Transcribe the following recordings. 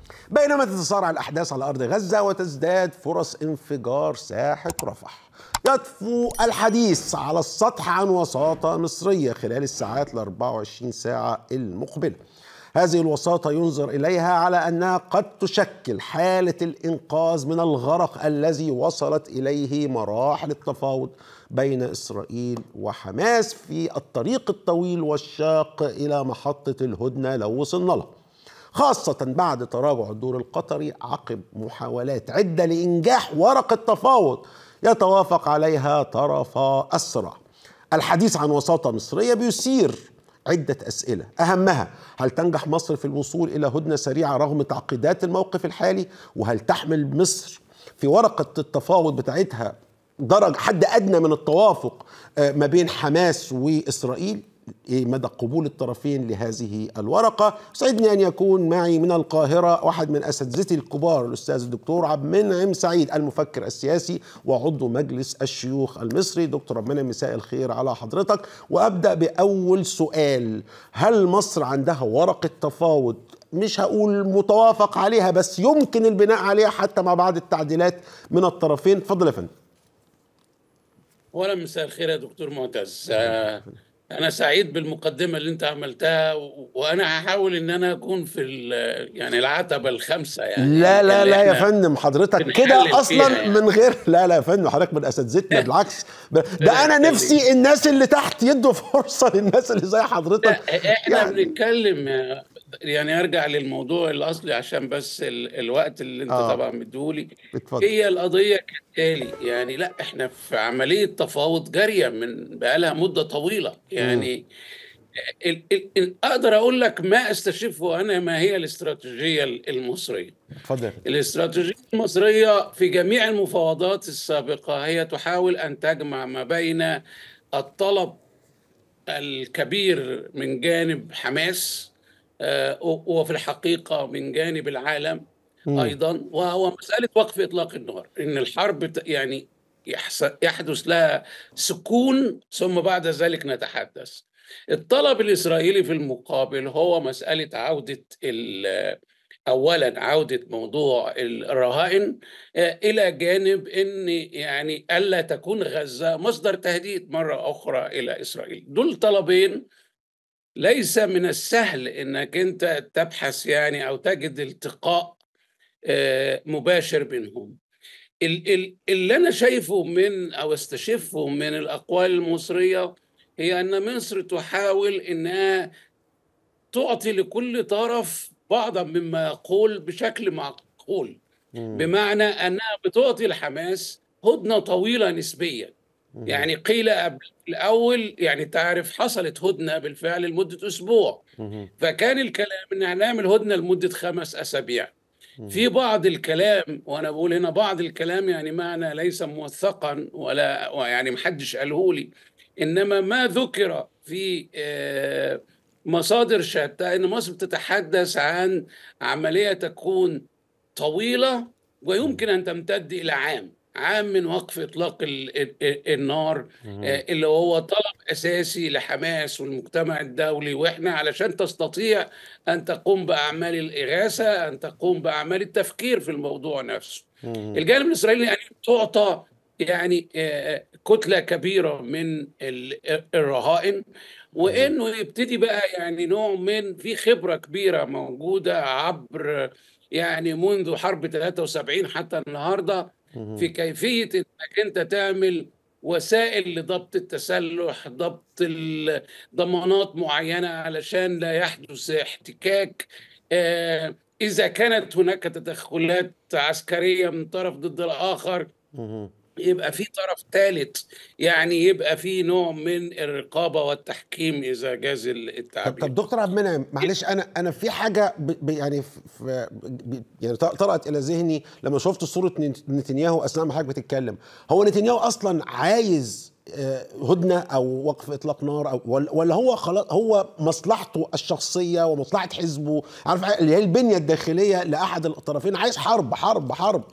بينما تتصارع الأحداث على أرض غزة وتزداد فرص انفجار ساحة رفح يطفو الحديث على السطح عن وساطة مصرية خلال الساعات ال 24 ساعة المقبلة هذه الوساطة ينظر إليها على أنها قد تشكل حالة الإنقاذ من الغرق الذي وصلت إليه مراحل التفاوض بين إسرائيل وحماس في الطريق الطويل والشاق إلى محطة الهدنة لو وصلنا لها خاصة بعد تراجع الدور القطري عقب محاولات عدة لإنجاح ورقة تفاوض يتوافق عليها طرفا الصراع الحديث عن وساطة مصرية بيثير عدة أسئلة أهمها هل تنجح مصر في الوصول إلى هدنة سريعة رغم تعقيدات الموقف الحالي وهل تحمل مصر في ورقة التفاوض بتاعتها درج حد أدنى من التوافق ما بين حماس وإسرائيل مدى قبول الطرفين لهذه الورقة سعدني أن يكون معي من القاهرة واحد من أساتذتي الكبار الأستاذ الدكتور عبد المنعم سعيد المفكر السياسي وعضو مجلس الشيوخ المصري دكتور عبد المنعم مساء الخير على حضرتك وأبدأ بأول سؤال هل مصر عندها ورقة تفاوض مش هقول متوافق عليها بس يمكن البناء عليها حتى مع بعض التعديلات من الطرفين اتفضل يا فندم اولا مساء الخير يا دكتور معتز انا سعيد بالمقدمه اللي انت عملتها وانا هحاول ان انا اكون في يعني العتبه الخامسه يعني لا لا لا يا فندم حضرتك كده اصلا يعني. من غير لا لا يا فندم حضرتك من اساتذتنا بالعكس ده انا نفسي الناس اللي تحت يدوا فرصه للناس اللي زي حضرتك احنا يعني بنتكلم يعني ارجع للموضوع الاصلي عشان بس ال الوقت اللي انت آه. طبعا مديهولي هي القضيه كالتالي يعني لا احنا في عمليه تفاوض جاريه من بقالها مده طويله يعني ال ال اقدر اقول لك ما استشفه انا ما هي الاستراتيجيه المصريه اتفضل الاستراتيجيه المصريه في جميع المفاوضات السابقه هي تحاول ان تجمع ما بين الطلب الكبير من جانب حماس وفي الحقيقة من جانب العالم م. أيضا وهو مسألة وقف إطلاق النار إن الحرب يعني يحدث لها سكون ثم بعد ذلك نتحدث الطلب الإسرائيلي في المقابل هو مسألة عودة اولا عوده موضوع الرهائن الى جانب ان يعني الا تكون غزه مصدر تهديد مره اخرى الى اسرائيل دول طلبين ليس من السهل انك انت تبحث يعني او تجد التقاء مباشر بينهم اللي انا شايفه من او استشفه من الاقوال المصريه هي ان مصر تحاول انها تعطي لكل طرف بعضا مما يقول بشكل معقول بمعنى انها بتعطي الحماس هدنه طويله نسبيا يعني قيل قبل الاول يعني تعرف حصلت هدنه بالفعل لمده اسبوع فكان الكلام ان هنعمل هدنه لمده خمس اسابيع في بعض الكلام وانا بقول هنا بعض الكلام يعني معنى ليس موثقا ولا يعني محدش قاله لي انما ما ذكر في مصادر شتى ان مصر تتحدث عن عمليه تكون طويله ويمكن ان تمتد الى عام عام من وقف اطلاق النار اللي هو طلب اساسي لحماس والمجتمع الدولي واحنا علشان تستطيع ان تقوم باعمال الاغاثه ان تقوم باعمال التفكير في الموضوع نفسه الجانب الاسرائيلي يعني تعطى يعني كتله كبيره من الرهائن وانه يبتدي بقى يعني نوع من في خبره كبيره موجوده عبر يعني منذ حرب 73 حتى النهارده في كيفيه انك انت تعمل وسائل لضبط التسلح ضبط ضمانات معينه علشان لا يحدث احتكاك آه اذا كانت هناك تدخلات عسكريه من طرف ضد الاخر يبقى في طرف ثالث يعني يبقى في نوع من الرقابه والتحكيم اذا جاز التعبير طب دكتور عبد المنعم معلش انا انا في حاجه ب يعني في يعني طرأت الى ذهني لما شفت صوره نتنياهو اثناء ما حضرتك بتتكلم هو نتنياهو اصلا عايز هدنه او وقف اطلاق نار او ولا هو خلاص هو مصلحته الشخصيه ومصلحه حزبه عارف اللي هي البنيه الداخليه لاحد الطرفين عايز حرب حرب حرب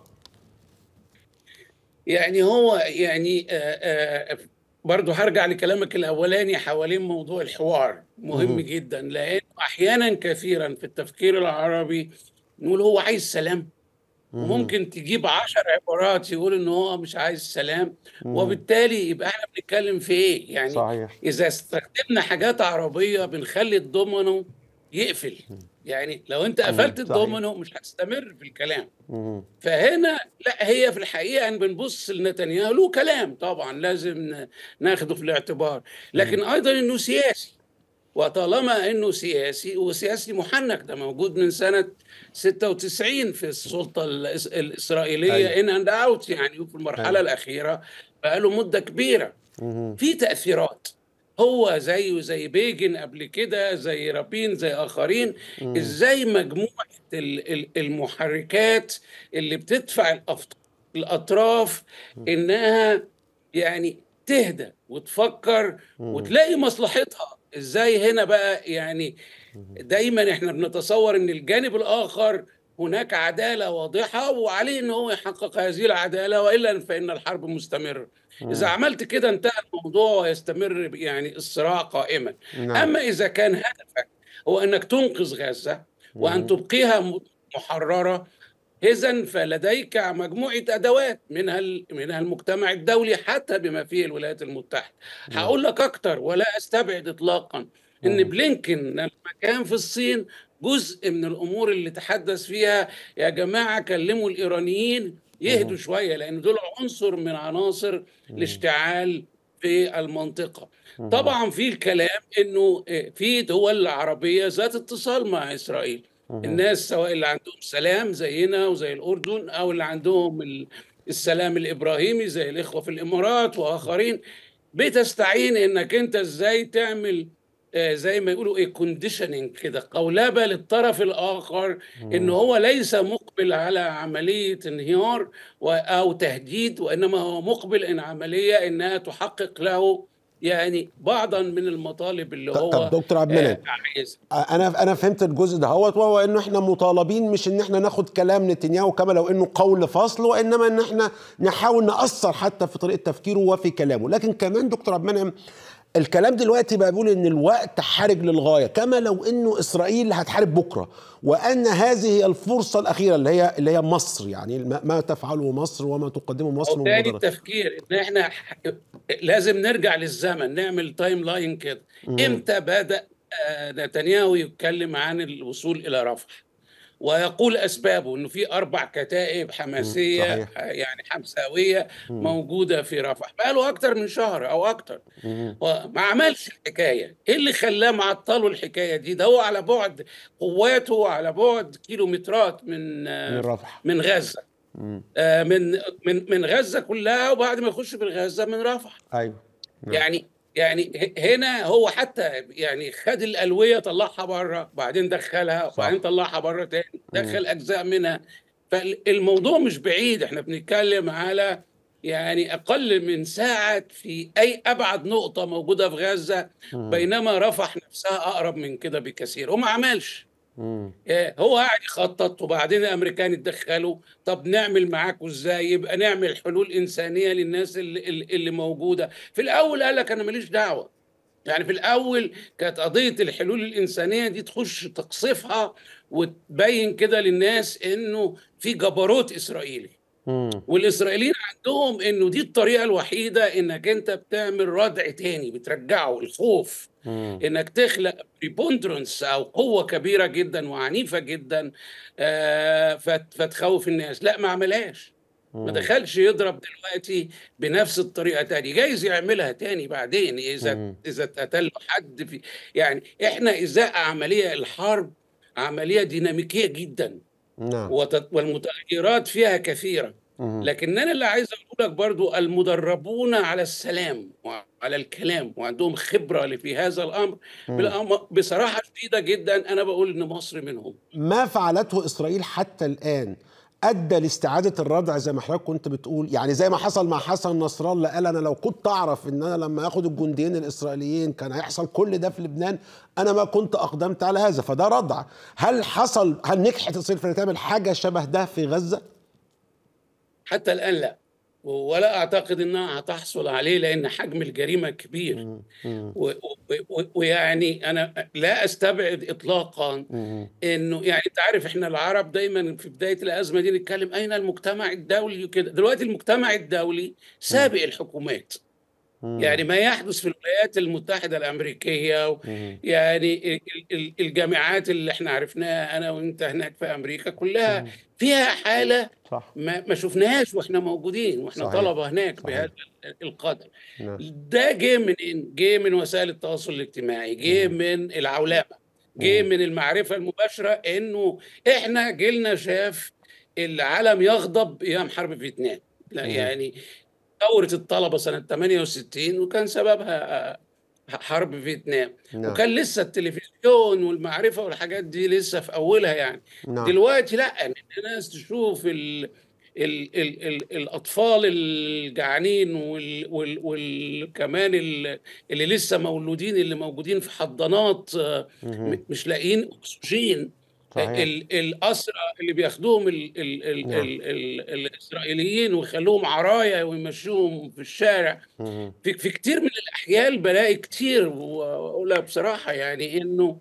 يعني هو يعني آآ آآ برضه هرجع لكلامك الاولاني حوالين موضوع الحوار مهم م. جدا لانه احيانا كثيرا في التفكير العربي نقول هو عايز سلام وممكن تجيب عشر عبارات يقول ان هو مش عايز سلام وبالتالي يبقى احنا بنتكلم في ايه يعني صحيح اذا استخدمنا حاجات عربيه بنخلي الدومينو يقفل يعني لو انت قفلت صحيح. الدومينو مش هتستمر في الكلام مم. فهنا لا هي في الحقيقه ان بنبص لنتنياهو له كلام طبعا لازم ن- ناخده في الاعتبار لكن ايضا انه سياسي وطالما انه سياسي وسياسي محنك ده موجود من سنه 96 في السلطه الإس- الاسرائيليه أيوة. ان اند اوت يعني في المرحله أيوة. الاخيره بقاله مده كبيره مم. في تاثيرات هو زيه زي بيجن قبل كده زي رابين زي اخرين ازاي مجموعه ال- ال- المحركات اللي بتدفع الأف- الاطراف انها يعني تهدى وتفكر وتلاقي مصلحتها ازاي هنا بقى يعني دايما احنا بنتصور ان الجانب الاخر هناك عداله واضحه وعليه ان هو يحقق هذه العداله والا فان الحرب مستمره اذا عملت كده انتهى الموضوع ويستمر يعني الصراع قائما نعم. اما اذا كان هدفك هو انك تنقذ غزه وان تبقيها م- محرره اذا فلديك مجموعه ادوات منها ال- منها المجتمع الدولي حتى بما فيه الولايات المتحده هقول لك اكتر ولا استبعد اطلاقا ان بلينكن لما كان في الصين جزء من الامور اللي تحدث فيها يا جماعه كلموا الايرانيين يهدوا شويه لان دول عنصر من عناصر الاشتعال في المنطقه طبعا في الكلام انه في دول عربيه ذات اتصال مع اسرائيل الناس سواء اللي عندهم سلام زينا وزي الاردن او اللي عندهم ال- السلام الابراهيمي زي الاخوه في الامارات واخرين بتستعين انك انت ازاي تعمل آه، زي ما يقولوا ايه كونديشننج كده قولبه للطرف الاخر ان هو ليس مقبل على عمليه انهيار و- او تهديد وانما هو مقبل ان عمليه انها تحقق له يعني بعضا من المطالب اللي هو طب دكتور عبد المنعم آه، عايزها انا انا فهمت الجزء ده هو وهو انه احنا مطالبين مش ان احنا ناخد كلام نتنياهو كما لو انه قول فصل وانما ان احنا نحاول ناثر حتى في طريقه تفكيره وفي كلامه لكن كمان دكتور عبد المنعم الكلام دلوقتي بقى بيقول ان الوقت حرج للغايه كما لو انه اسرائيل هتحارب بكره وان هذه هي الفرصه الاخيره اللي هي اللي هي مصر يعني ما, ما تفعله مصر وما تقدمه مصر أو تاني من مبادرات. التفكير ان احنا ح- لازم نرجع للزمن نعمل تايم لاين كده امتى بدا آه، نتنياهو يتكلم عن الوصول الى رفح ويقول اسبابه انه في اربع كتائب حماسيه صحيح. آه، يعني حمساويه موجوده في رفح بقاله اكتر من شهر او اكتر وما عملش الحكايه ايه اللي خلاه معطله الحكايه دي ده هو على بعد قواته على بعد كيلومترات من آه، من رفح من غزه آه، من من من غزه كلها وبعد ما يخش في غزه من رفح ايوه نعم. يعني يعني ه- هنا هو حتى يعني خد الالويه طلعها بره بعدين دخلها وبعدين طلعها بره تاني دخل اجزاء منها فالموضوع مش بعيد احنا بنتكلم على يعني اقل من ساعه في اي ابعد نقطه موجوده في غزه بينما رفح نفسها اقرب من كده بكثير وما عملش مم. آه، هو قاعد يخطط وبعدين الامريكان اتدخلوا طب نعمل معاكم ازاي يبقى نعمل حلول انسانيه للناس اللي, اللي اللي موجوده في الاول قال لك انا ماليش دعوه يعني في الاول كانت قضيه الحلول الانسانيه دي تخش تقصفها وتبين كده للناس انه في جبروت اسرائيلي مم. والاسرائيليين عندهم انه دي الطريقه الوحيده انك انت بتعمل ردع تاني بترجعه الخوف مم. انك تخلق بريبوندرنس او قوه كبيره جدا وعنيفه جدا آه، فت- فتخوف الناس لا ما عملهاش ما دخلش يضرب دلوقتي بنفس الطريقه تاني جايز يعملها تاني بعدين اذا مم. اذا اتقتل حد في يعني احنا ازاء عمليه الحرب عمليه ديناميكيه جدا نعم وت- والمتغيرات فيها كثيره مم. لكن انا اللي عايز اقول لك برضو المدربون على السلام وعلى الكلام وعندهم خبره في هذا الامر بالأمر- بصراحه شديده جدا انا بقول ان مصر منهم ما فعلته اسرائيل حتى الان ادى لاستعاده الردع زي ما حضرتك كنت بتقول يعني زي ما حصل مع حسن نصر الله قال انا لو كنت اعرف ان انا لما اخد الجنديين الاسرائيليين كان هيحصل كل ده في لبنان انا ما كنت اقدمت على هذا فده ردع هل حصل هل نجحت اسرائيل في تعمل حاجه شبه ده في غزه حتى الان لا ولا اعتقد انها هتحصل عليه لان حجم الجريمه كبير و- و- و- ويعني انا لا استبعد اطلاقا مم. انه يعني انت عارف احنا العرب دايما في بدايه الازمه دي نتكلم اين المجتمع الدولي وكده دلوقتي المجتمع الدولي سابق الحكومات مم. يعني ما يحدث في الولايات المتحده الامريكيه مم. يعني ال- ال- الجامعات اللي احنا عرفناها انا وانت هناك في امريكا كلها فيها حاله صح ما ما شفناهاش واحنا موجودين واحنا صحيح. طلبه هناك صحيح. بهذا القدر نعم. ده جه من إن؟ جه من وسائل التواصل الاجتماعي جه من العولمه جه مم. من المعرفه المباشره انه احنا جيلنا شاف العالم يغضب ايام حرب فيتنام لا مم. يعني ثوره الطلبه سنه 68 وكان سببها آه، حرب فيتنام نعم. وكان لسه التلفزيون والمعرفه والحاجات دي لسه في اولها يعني نعم. دلوقتي لا ان الناس تشوف ال ال ال ال الاطفال الجعانين وال وال وال كمان ال- اللي لسه مولودين اللي موجودين في حضانات آه، مهم. م- مش لاقيين اكسجين صحيح. ال- الاسرى اللي بياخدوهم ال ال ال نعم. ال ال الاسرائيليين ويخلوهم عرايا ويمشوهم في الشارع مهم. في في كتير من الاحيان بلاقي كتير واقولها بصراحه يعني انه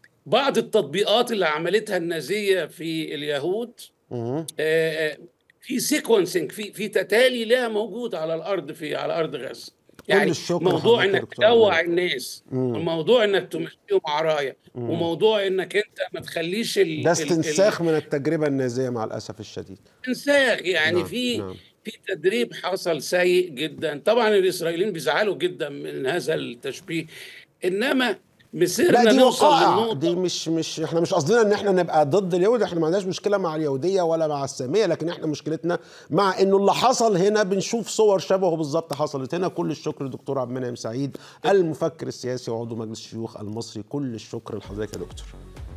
بعض التطبيقات اللي عملتها النازيه في اليهود مهم. آه، آه، في سيكونسنج في في تتالي لها موجود على الارض في على ارض غزه يعني الشكر موضوع لحضرتك يا انك دكتور تدوع عبد الناس مم. موضوع انك تمشيهم عرايا مم. وموضوع انك انت ما تخليش ال- ده ال- استنساخ من التجربة النازية مع الأسف الشديد الانساخ يعني نعم، في نعم. في تدريب حصل سيء جدا طبعا الاسرائيليين بيزعلوا جدا من هذا التشبيه انما مسيرنا لا دي نوصل وقائع للنقطه دي مش مش احنا مش قصدنا ان احنا نبقى ضد اليهود احنا ما عندناش مشكله مع اليهوديه ولا مع الساميه لكن احنا مشكلتنا مع انه اللي حصل هنا بنشوف صور شبهه بالظبط حصلت هنا كل الشكر للدكتور عبد المنعم سعيد المفكر السياسي وعضو مجلس الشيوخ المصري كل الشكر لحضرتك يا دكتور